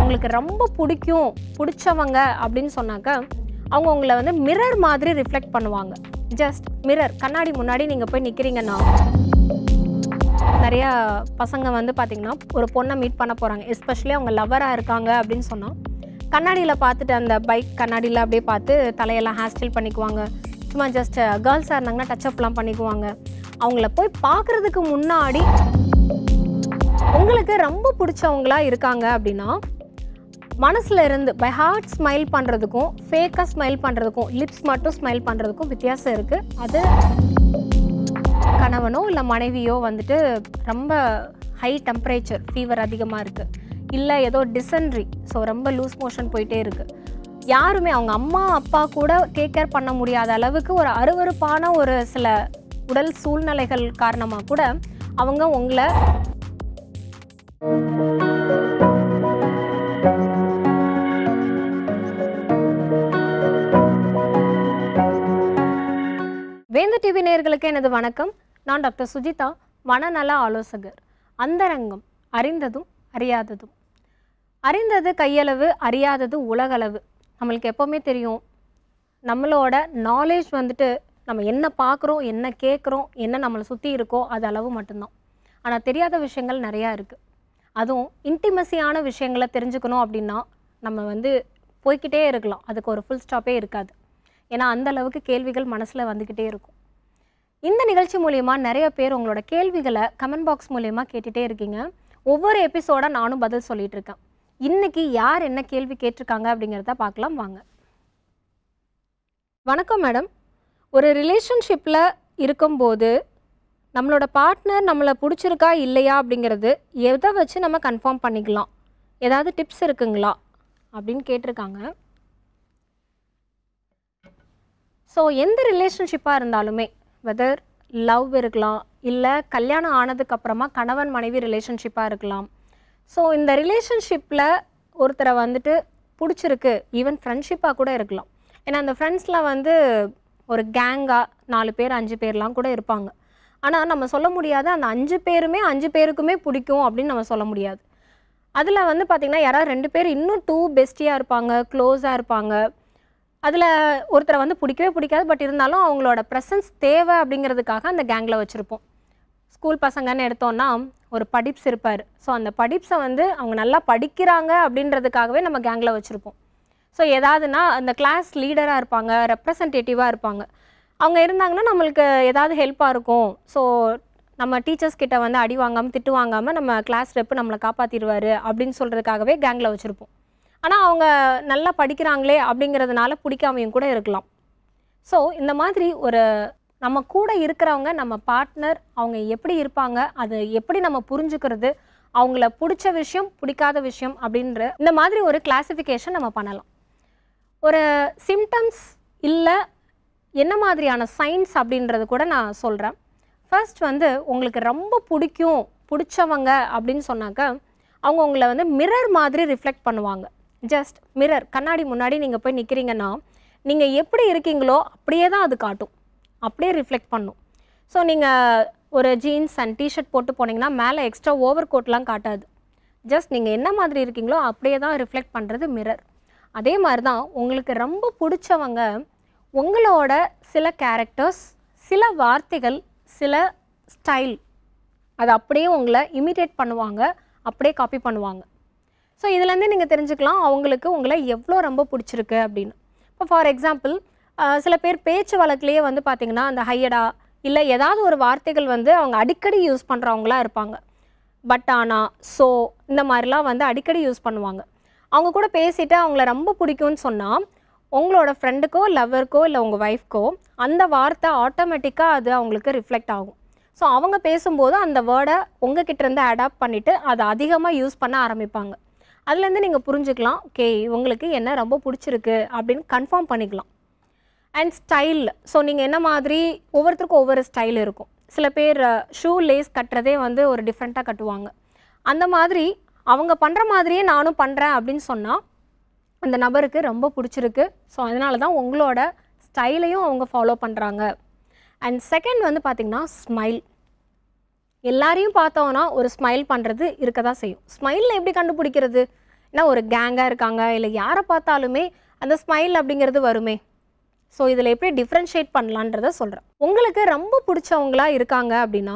அவங்களுக்கு ரொம்ப பிடிக்கும் பிடிச்சவங்க அப்படின்னு சொன்னாக்க அவங்க உங்களை வந்து மிரர் மாதிரி ரிஃப்ளெக்ட் பண்ணுவாங்க ஜஸ்ட் மிரர் கண்ணாடி முன்னாடி நீங்கள் போய் நிற்கிறீங்கன்னா நிறையா பசங்க வந்து பார்த்திங்கன்னா ஒரு பொண்ணை மீட் பண்ண போகிறாங்க எஸ்பெஷலி அவங்க லவராக இருக்காங்க அப்படின்னு சொன்னால் கண்ணாடியில் பார்த்துட்டு அந்த பைக் கண்ணாடியில் அப்படியே பார்த்து தலையெல்லாம் ஹேர் ஸ்டைல் பண்ணிக்குவாங்க சும்மா ஜஸ்ட் கேர்ள்ஸாக இருந்தாங்கன்னா டச்சப்லாம் பண்ணிக்குவாங்க அவங்கள போய் பார்க்குறதுக்கு முன்னாடி உங்களுக்கு ரொம்ப பிடிச்சவங்களா இருக்காங்க அப்படின்னா மனசுல இருந்து பை ஹார்ட் ஸ்மைல் பண்ணுறதுக்கும் ஃபேக்காக ஸ்மைல் பண்ணுறதுக்கும் லிப்ஸ் மட்டும் ஸ்மைல் பண்ணுறதுக்கும் வித்தியாசம் இருக்குது அது கணவனோ இல்லை மனைவியோ வந்துட்டு ரொம்ப ஹை டெம்பரேச்சர் ஃபீவர் அதிகமாக இருக்குது இல்லை ஏதோ டிசன்ட்ரி ஸோ ரொம்ப லூஸ் மோஷன் போயிட்டே இருக்குது யாருமே அவங்க அம்மா அப்பா கூட டேக் கேர் பண்ண முடியாத அளவுக்கு ஒரு அருவருப்பான ஒரு சில உடல் சூழ்நிலைகள் காரணமாக கூட அவங்க உங்களை வேந்த டிவி நேயர்களுக்கு எனது வணக்கம் நான் டாக்டர் சுஜிதா மனநல ஆலோசகர் அந்தரங்கம் அறிந்ததும் அறியாததும் அறிந்தது கையளவு அறியாதது உலகளவு நம்மளுக்கு எப்போவுமே தெரியும் நம்மளோட நாலேஜ் வந்துட்டு நம்ம என்ன பார்க்குறோம் என்ன கேட்குறோம் என்ன நம்மளை சுற்றி இருக்கோ அது அளவு மட்டும்தான் ஆனால் தெரியாத விஷயங்கள் நிறையா இருக்குது அதுவும் இன்டிமசியான விஷயங்களை தெரிஞ்சுக்கணும் அப்படின்னா நம்ம வந்து போய்க்கிட்டே இருக்கலாம் அதுக்கு ஒரு ஃபுல் ஸ்டாப்பே இருக்காது ஏன்னா அந்த அளவுக்கு கேள்விகள் மனசில் வந்துக்கிட்டே இருக்கும் இந்த நிகழ்ச்சி மூலயமா நிறைய பேர் உங்களோட கேள்விகளை கமெண்ட் பாக்ஸ் மூலயமா கேட்டுகிட்டே இருக்கீங்க ஒவ்வொரு எபிசோட நானும் பதில் சொல்லிட்டு இருக்கேன் இன்னைக்கு யார் என்ன கேள்வி கேட்டிருக்காங்க அப்படிங்கிறத பார்க்கலாம் வாங்க வணக்கம் மேடம் ஒரு ரிலேஷன்ஷிப்பில் இருக்கும்போது நம்மளோட பார்ட்னர் நம்மளை பிடிச்சிருக்கா இல்லையா அப்படிங்கிறது எதை வச்சு நம்ம கன்ஃபார்ம் பண்ணிக்கலாம் ஏதாவது டிப்ஸ் இருக்குங்களா அப்படின்னு கேட்டிருக்காங்க ஸோ எந்த ரிலேஷன்ஷிப்பாக இருந்தாலுமே வெதர் லவ் இருக்கலாம் இல்லை கல்யாணம் ஆனதுக்கப்புறமா கணவன் மனைவி ரிலேஷன்ஷிப்பாக இருக்கலாம் ஸோ இந்த ரிலேஷன்ஷிப்பில் ஒருத்தரை வந்துட்டு பிடிச்சிருக்கு ஈவன் ஃப்ரெண்ட்ஷிப்பாக கூட இருக்கலாம் ஏன்னா அந்த ஃப்ரெண்ட்ஸில் வந்து ஒரு கேங்காக நாலு பேர் அஞ்சு பேர்லாம் கூட இருப்பாங்க ஆனால் நம்ம சொல்ல முடியாத அந்த அஞ்சு பேருமே அஞ்சு பேருக்குமே பிடிக்கும் அப்படின்னு நம்ம சொல்ல முடியாது அதில் வந்து பார்த்திங்கன்னா யாராவது ரெண்டு பேர் இன்னும் டூ பெஸ்டியாக இருப்பாங்க க்ளோஸாக இருப்பாங்க அதில் ஒருத்தரை வந்து பிடிக்கவே பிடிக்காது பட் இருந்தாலும் அவங்களோட ப்ரெசன்ஸ் தேவை அப்படிங்கிறதுக்காக அந்த கேங்கில் வச்சுருப்போம் ஸ்கூல் பசங்கன்னு எடுத்தோன்னா ஒரு படிப்ஸ் இருப்பார் ஸோ அந்த படிப்ஸை வந்து அவங்க நல்லா படிக்கிறாங்க அப்படின்றதுக்காகவே நம்ம கேங்கில் வச்சுருப்போம் ஸோ ஏதாவதுனா அந்த கிளாஸ் லீடராக இருப்பாங்க ரெப்ரசன்டேட்டிவாக இருப்பாங்க அவங்க இருந்தாங்கன்னா நம்மளுக்கு ஏதாவது ஹெல்ப்பாக இருக்கும் ஸோ நம்ம டீச்சர்ஸ் கிட்ட வந்து அடி வாங்காமல் திட்டு வாங்காமல் நம்ம கிளாஸ் ரெப்பு நம்மளை காப்பாற்றிடுவார் அப்படின்னு சொல்கிறதுக்காகவே கேங்கில் வச்சுருப்போம் ஆனால் அவங்க நல்லா படிக்கிறாங்களே அப்படிங்கிறதுனால பிடிக்காமையும் கூட இருக்கலாம் ஸோ இந்த மாதிரி ஒரு நம்ம கூட இருக்கிறவங்க நம்ம பார்ட்னர் அவங்க எப்படி இருப்பாங்க அது எப்படி நம்ம புரிஞ்சுக்கிறது அவங்கள பிடிச்ச விஷயம் பிடிக்காத விஷயம் அப்படின்ற இந்த மாதிரி ஒரு கிளாசிஃபிகேஷன் நம்ம பண்ணலாம் ஒரு சிம்டம்ஸ் இல்லை என்ன மாதிரியான சைன்ஸ் அப்படின்றது கூட நான் சொல்கிறேன் ஃபர்ஸ்ட் வந்து உங்களுக்கு ரொம்ப பிடிக்கும் பிடிச்சவங்க அப்படின்னு சொன்னாக்க அவங்க உங்களை வந்து மிரர் மாதிரி ரிஃப்ளெக்ட் பண்ணுவாங்க ஜஸ்ட் மிரர் கண்ணாடி முன்னாடி நீங்கள் போய் நிற்கிறீங்கன்னா நீங்கள் எப்படி இருக்கீங்களோ அப்படியே தான் அது காட்டும் அப்படியே ரிஃப்ளெக்ட் பண்ணும் ஸோ நீங்கள் ஒரு ஜீன்ஸ் அண்ட் டிஷர்ட் போட்டு போனீங்கன்னா மேலே எக்ஸ்ட்ரா ஓவர் கோட்லாம் காட்டாது ஜஸ்ட் நீங்கள் என்ன மாதிரி இருக்கீங்களோ அப்படியே தான் ரிஃப்ளெக்ட் பண்ணுறது மிரர் அதே மாதிரி தான் உங்களுக்கு ரொம்ப பிடிச்சவங்க உங்களோட சில கேரக்டர்ஸ் சில வார்த்தைகள் சில ஸ்டைல் அது அப்படியே உங்களை இமிட்டேட் பண்ணுவாங்க அப்படியே காப்பி பண்ணுவாங்க ஸோ இதுலேருந்து நீங்கள் தெரிஞ்சுக்கலாம் அவங்களுக்கு உங்களை எவ்வளோ ரொம்ப பிடிச்சிருக்கு அப்படின்னு இப்போ ஃபார் எக்ஸாம்பிள் சில பேர் பேச்சு வழக்குலேயே வந்து பார்த்திங்கன்னா அந்த ஹையடா இல்லை ஏதாவது ஒரு வார்த்தைகள் வந்து அவங்க அடிக்கடி யூஸ் பண்ணுறவங்களா இருப்பாங்க பட் ஆனால் ஸோ இந்த மாதிரிலாம் வந்து அடிக்கடி யூஸ் பண்ணுவாங்க அவங்க கூட பேசிட்டு அவங்கள ரொம்ப பிடிக்கும்னு சொன்னால் உங்களோட ஃப்ரெண்டுக்கோ லவ்வருக்கோ இல்லை உங்கள் ஒய்ஃப்க்கோ அந்த வார்த்தை ஆட்டோமேட்டிக்காக அது அவங்களுக்கு ரிஃப்ளெக்ட் ஆகும் ஸோ அவங்க பேசும்போது அந்த வேர்டை உங்ககிட்ட இருந்து அடாப்ட் பண்ணிவிட்டு அதை அதிகமாக யூஸ் பண்ண ஆரம்பிப்பாங்க அதுலேருந்து நீங்கள் புரிஞ்சுக்கலாம் ஓகே இவங்களுக்கு என்ன ரொம்ப பிடிச்சிருக்கு அப்படின்னு கன்ஃபார்ம் பண்ணிக்கலாம் அண்ட் ஸ்டைல் ஸோ நீங்கள் என்ன மாதிரி ஒவ்வொருத்தருக்கும் ஒவ்வொரு ஸ்டைல் இருக்கும் சில பேர் ஷூ லேஸ் கட்டுறதே வந்து ஒரு டிஃப்ரெண்ட்டாக கட்டுவாங்க அந்த மாதிரி அவங்க பண்ணுற மாதிரியே நானும் பண்ணுறேன் அப்படின்னு சொன்னால் அந்த நபருக்கு ரொம்ப பிடிச்சிருக்கு ஸோ அதனால தான் உங்களோட ஸ்டைலையும் அவங்க ஃபாலோ பண்ணுறாங்க அண்ட் செகண்ட் வந்து பார்த்திங்கன்னா ஸ்மைல் எல்லாரையும் பார்த்தோன்னா ஒரு ஸ்மைல் பண்ணுறது இருக்க தான் செய்யும் ஸ்மைலில் எப்படி கண்டுபிடிக்கிறது ஏன்னா ஒரு கேங்காக இருக்காங்க இல்லை யாரை பார்த்தாலுமே அந்த ஸ்மைல் அப்படிங்கிறது வருமே ஸோ இதில் எப்படி டிஃப்ரென்ஷியேட் பண்ணலான்றத சொல்கிறேன் உங்களுக்கு ரொம்ப பிடிச்சவங்களா இருக்காங்க அப்படின்னா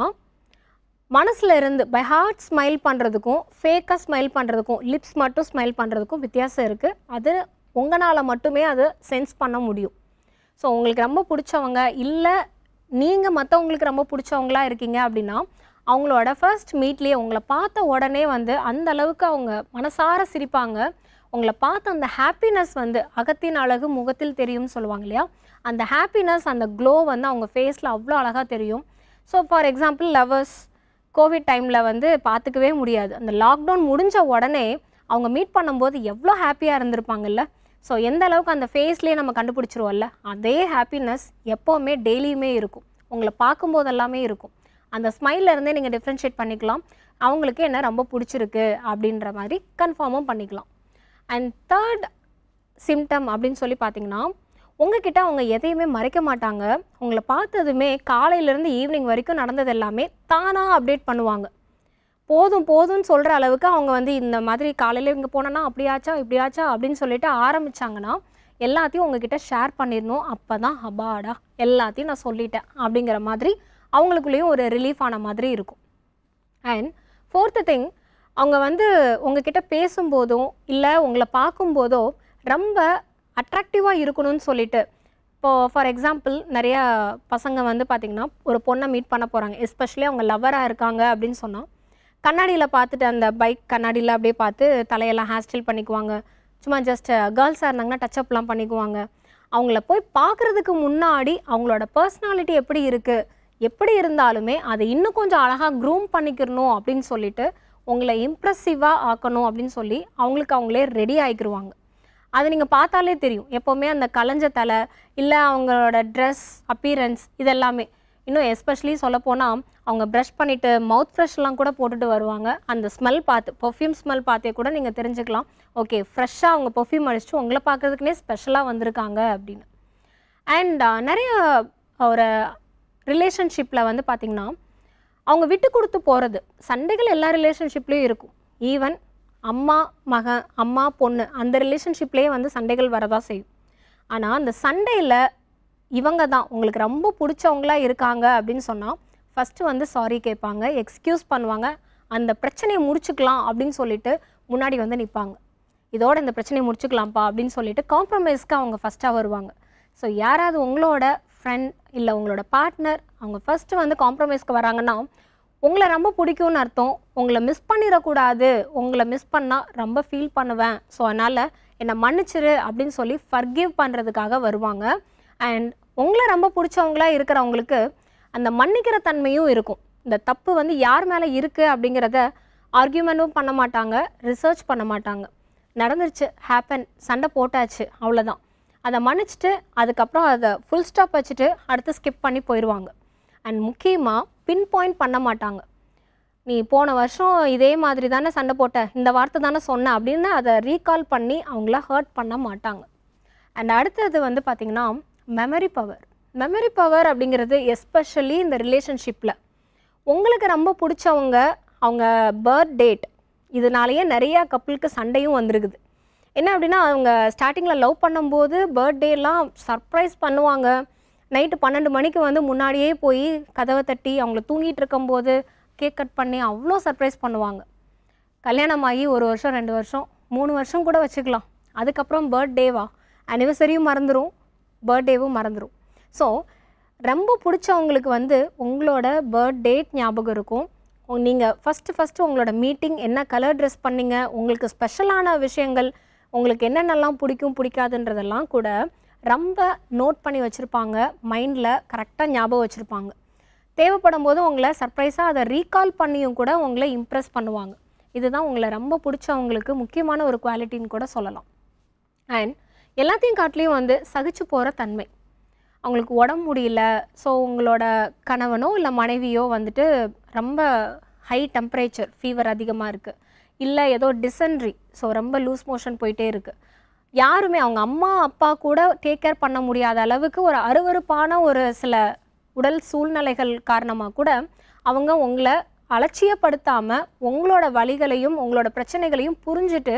மனசில் இருந்து பை ஹார்ட் ஸ்மைல் பண்ணுறதுக்கும் ஃபேக்காக ஸ்மைல் பண்ணுறதுக்கும் லிப்ஸ் மட்டும் ஸ்மைல் பண்ணுறதுக்கும் வித்தியாசம் இருக்குது அது உங்களால் மட்டுமே அதை சென்ஸ் பண்ண முடியும் ஸோ உங்களுக்கு ரொம்ப பிடிச்சவங்க இல்லை நீங்கள் மற்றவங்களுக்கு ரொம்ப பிடிச்சவங்களா இருக்கீங்க அப்படின்னா அவங்களோட ஃபர்ஸ்ட் மீட்லேயே உங்களை பார்த்த உடனே வந்து அந்த அளவுக்கு அவங்க மனசார சிரிப்பாங்க உங்களை பார்த்த அந்த ஹாப்பினஸ் வந்து அகத்தின் அழகு முகத்தில் தெரியும்னு சொல்லுவாங்க இல்லையா அந்த ஹாப்பினஸ் அந்த க்ளோ வந்து அவங்க ஃபேஸில் அவ்வளோ அழகாக தெரியும் so for example lovers Covid டைமில் வந்து பார்த்துக்கவே முடியாது அந்த லாக்டவுன் முடிஞ்ச உடனே அவங்க மீட் பண்ணும்போது எவ்வளோ ஹாப்பியாக இருந்திருப்பாங்கல்ல ஸோ எந்த அளவுக்கு அந்த ஃபேஸ்லேயே நம்ம கண்டுபிடிச்சிருவோம்ல அதே ஹாப்பினஸ் எப்போவுமே டெய்லியுமே இருக்கும் உங்களை பார்க்கும்போது எல்லாமே இருக்கும் அந்த ஸ்மைல்ல இருந்தே நீங்கள் டிஃப்ரென்ஷியேட் பண்ணிக்கலாம் அவங்களுக்கு என்ன ரொம்ப பிடிச்சிருக்கு அப்படின்ற மாதிரி கன்ஃபார்மும் பண்ணிக்கலாம் அண்ட் தேர்ட் சிம்டம் அப்படின்னு சொல்லி பார்த்தீங்கன்னா உங்ககிட்ட அவங்க எதையுமே மறைக்க மாட்டாங்க உங்களை பார்த்ததுமே காலையிலேருந்து ஈவினிங் வரைக்கும் நடந்தது எல்லாமே தானாக அப்டேட் பண்ணுவாங்க போதும் போதும்னு சொல்கிற அளவுக்கு அவங்க வந்து இந்த மாதிரி காலையில் இங்கே போனேன்னா அப்படியாச்சா இப்படியாச்சா அப்படின்னு சொல்லிட்டு ஆரம்பிச்சாங்கன்னா எல்லாத்தையும் உங்ககிட்ட ஷேர் பண்ணிடணும் அப்போ தான் ஹபாடா எல்லாத்தையும் நான் சொல்லிட்டேன் அப்படிங்கிற மாதிரி அவங்களுக்குள்ளேயும் ஒரு ரிலீஃப் ஆன மாதிரி இருக்கும் அண்ட் ஃபோர்த்து திங் அவங்க வந்து உங்ககிட்ட பேசும்போதும் இல்லை உங்களை பார்க்கும்போதோ ரொம்ப அட்ராக்டிவாக இருக்கணும்னு சொல்லிட்டு இப்போது ஃபார் எக்ஸாம்பிள் நிறையா பசங்க வந்து பார்த்திங்கன்னா ஒரு பொண்ணை மீட் பண்ண போகிறாங்க எஸ்பெஷலி அவங்க லவ்வராக இருக்காங்க அப்படின்னு சொன்னால் கண்ணாடியில் பார்த்துட்டு அந்த பைக் கண்ணாடியில் அப்படியே பார்த்து தலையெல்லாம் ஹேர் ஸ்டைல் பண்ணிக்குவாங்க சும்மா ஜஸ்ட் கேர்ள்ஸாக இருந்தாங்கன்னா டச்சப்லாம் பண்ணிக்குவாங்க அவங்கள போய் பார்க்குறதுக்கு முன்னாடி அவங்களோட பர்சனாலிட்டி எப்படி இருக்குது எப்படி இருந்தாலுமே அதை இன்னும் கொஞ்சம் அழகாக க்ரூம் பண்ணிக்கிறணும் அப்படின்னு சொல்லிட்டு உங்களை இம்ப்ரெசிவாக ஆக்கணும் அப்படின்னு சொல்லி அவங்களுக்கு அவங்களே ரெடி ஆகிக்கிருவாங்க அது நீங்கள் பார்த்தாலே தெரியும் எப்போவுமே அந்த கலைஞ்ச தலை இல்லை அவங்களோட ட்ரெஸ் அப்பீரன்ஸ் இதெல்லாமே இன்னும் எஸ்பெஷலி சொல்லப்போனால் அவங்க ப்ரஷ் பண்ணிவிட்டு மவுத் ஃப்ரெஷ்லாம் கூட போட்டுட்டு வருவாங்க அந்த ஸ்மெல் பார்த்து பெர்ஃப்யூம் ஸ்மெல் பார்த்தே கூட நீங்கள் தெரிஞ்சுக்கலாம் ஓகே ஃப்ரெஷ்ஷாக அவங்க பெர்ஃப்யூம் அடிச்சுட்டு உங்களை பார்க்கறதுக்குனே ஸ்பெஷலாக வந்திருக்காங்க அப்படின்னு அண்ட் நிறைய ஒரு ரிலேஷன்ஷிப்பில் வந்து பார்த்திங்கன்னா அவங்க விட்டு கொடுத்து போகிறது சண்டைகள் எல்லா ரிலேஷன்ஷிப்லேயும் இருக்கும் ஈவன் அம்மா மகன் அம்மா பொண்ணு அந்த ரிலேஷன்ஷிப்லேயே வந்து சண்டைகள் வரதான் செய்யும் ஆனால் அந்த சண்டையில் இவங்க தான் உங்களுக்கு ரொம்ப பிடிச்சவங்களா இருக்காங்க அப்படின்னு சொன்னால் ஃபஸ்ட்டு வந்து சாரி கேட்பாங்க எக்ஸ்கியூஸ் பண்ணுவாங்க அந்த பிரச்சனையை முடிச்சுக்கலாம் அப்படின்னு சொல்லிட்டு முன்னாடி வந்து நிற்பாங்க இதோட இந்த பிரச்சனையை முடிச்சுக்கலாம்ப்பா அப்படின்னு சொல்லிட்டு காம்ப்ரமைஸ்க்கு அவங்க ஃபஸ்ட்டாக வருவாங்க ஸோ யாராவது உங்களோட ஃப்ரெண்ட் இல்லை உங்களோட பார்ட்னர் அவங்க ஃபஸ்ட்டு வந்து காம்ப்ரமைஸ்க்கு வராங்கன்னா உங்களை ரொம்ப பிடிக்கும்னு அர்த்தம் உங்களை மிஸ் பண்ணிடக்கூடாது உங்களை மிஸ் பண்ணால் ரொம்ப ஃபீல் பண்ணுவேன் ஸோ அதனால் என்னை மன்னிச்சிரு அப்படின்னு சொல்லி ஃபர்கிவ் பண்ணுறதுக்காக வருவாங்க அண்ட் உங்களை ரொம்ப பிடிச்சவங்களா இருக்கிறவங்களுக்கு அந்த மன்னிக்கிற தன்மையும் இருக்கும் இந்த தப்பு வந்து யார் மேலே இருக்குது அப்படிங்கிறத ஆர்கியூமெண்ட்டும் பண்ண மாட்டாங்க ரிசர்ச் பண்ண மாட்டாங்க நடந்துருச்சு ஹேப்பன் சண்டை போட்டாச்சு அவ்வளோதான் அதை மன்னிச்சிட்டு அதுக்கப்புறம் அதை ஃபுல் ஸ்டாப் வச்சுட்டு அடுத்து ஸ்கிப் பண்ணி போயிடுவாங்க அண்ட் முக்கியமாக பின் பாயிண்ட் பண்ண மாட்டாங்க நீ போன வருஷம் இதே மாதிரி தானே சண்டை போட்ட இந்த வார்த்தை தானே சொன்ன அப்படின்னு அதை ரீகால் பண்ணி அவங்கள ஹர்ட் பண்ண மாட்டாங்க அண்ட் அடுத்தது வந்து பார்த்திங்கன்னா மெமரி பவர் மெமரி பவர் அப்படிங்கிறது எஸ்பெஷலி இந்த ரிலேஷன்ஷிப்பில் உங்களுக்கு ரொம்ப பிடிச்சவங்க அவங்க பர்த் டேட் இதனாலேயே நிறைய கப்புளுக்கு சண்டையும் வந்திருக்குது என்ன அப்படின்னா அவங்க ஸ்டார்டிங்கில் லவ் பண்ணும்போது பர்த்டேலாம் சர்ப்ரைஸ் பண்ணுவாங்க நைட்டு பன்னெண்டு மணிக்கு வந்து முன்னாடியே போய் கதவை தட்டி அவங்கள தூங்கிட்டு இருக்கும்போது கேக் கட் பண்ணி அவ்வளோ சர்ப்ரைஸ் பண்ணுவாங்க கல்யாணம் ஆகி ஒரு வருஷம் ரெண்டு வருஷம் மூணு வருஷம் கூட வச்சுக்கலாம் அதுக்கப்புறம் பர்த்டேவா அனிவர்சரியும் மறந்துடும் பர்த்டேவும் மறந்துடும் ஸோ ரொம்ப பிடிச்சவங்களுக்கு வந்து உங்களோட பர்த் டேட் ஞாபகம் இருக்கும் நீங்கள் ஃபஸ்ட்டு ஃபஸ்ட்டு உங்களோட மீட்டிங் என்ன கலர் ட்ரெஸ் பண்ணீங்க உங்களுக்கு ஸ்பெஷலான விஷயங்கள் உங்களுக்கு என்னென்னலாம் பிடிக்கும் பிடிக்காதுன்றதெல்லாம் கூட ரொம்ப நோட் பண்ணி வச்சுருப்பாங்க மைண்டில் கரெக்டாக ஞாபகம் வச்சுருப்பாங்க தேவைப்படும் போது உங்களை சர்ப்ரைஸாக அதை ரீகால் பண்ணியும் கூட உங்களை இம்ப்ரெஸ் பண்ணுவாங்க இதுதான் உங்களை ரொம்ப பிடிச்சவங்களுக்கு முக்கியமான ஒரு குவாலிட்டின்னு கூட சொல்லலாம் அண்ட் எல்லாத்தையும் காட்டிலையும் வந்து சகிச்சு போகிற தன்மை அவங்களுக்கு உடம்பு முடியல ஸோ உங்களோட கணவனோ இல்லை மனைவியோ வந்துட்டு ரொம்ப ஹை டெம்பரேச்சர் ஃபீவர் அதிகமாக இருக்குது இல்லை ஏதோ டிசென்ட்ரி ஸோ ரொம்ப லூஸ் மோஷன் போயிட்டே இருக்குது யாருமே அவங்க அம்மா அப்பா கூட டேக் கேர் பண்ண முடியாத அளவுக்கு ஒரு அருவருப்பான ஒரு சில உடல் சூழ்நிலைகள் காரணமாக கூட அவங்க உங்களை அலட்சியப்படுத்தாமல் உங்களோட வழிகளையும் உங்களோட பிரச்சனைகளையும் புரிஞ்சுட்டு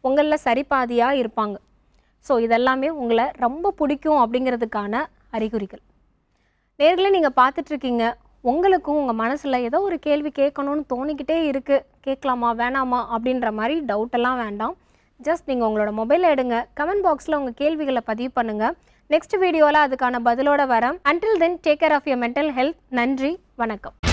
உங்களில் சரிபாதியாக இருப்பாங்க ஸோ இதெல்லாமே உங்களை ரொம்ப பிடிக்கும் அப்படிங்கிறதுக்கான அறிகுறிகள் நேர்களே நீங்கள் பார்த்துட்ருக்கீங்க உங்களுக்கும் உங்கள் மனசில் ஏதோ ஒரு கேள்வி கேட்கணும்னு தோணிக்கிட்டே இருக்குது கேட்கலாமா வேணாமா அப்படின்ற மாதிரி டவுட்டெல்லாம் வேண்டாம் ஜஸ்ட் நீங்கள் உங்களோட மொபைலை எடுங்க கமெண்ட் பாக்ஸில் உங்கள் கேள்விகளை பதிவு பண்ணுங்கள் நெக்ஸ்ட் வீடியோவில் அதுக்கான பதிலோட வரேன் until then take care of your mental health நன்றி வணக்கம்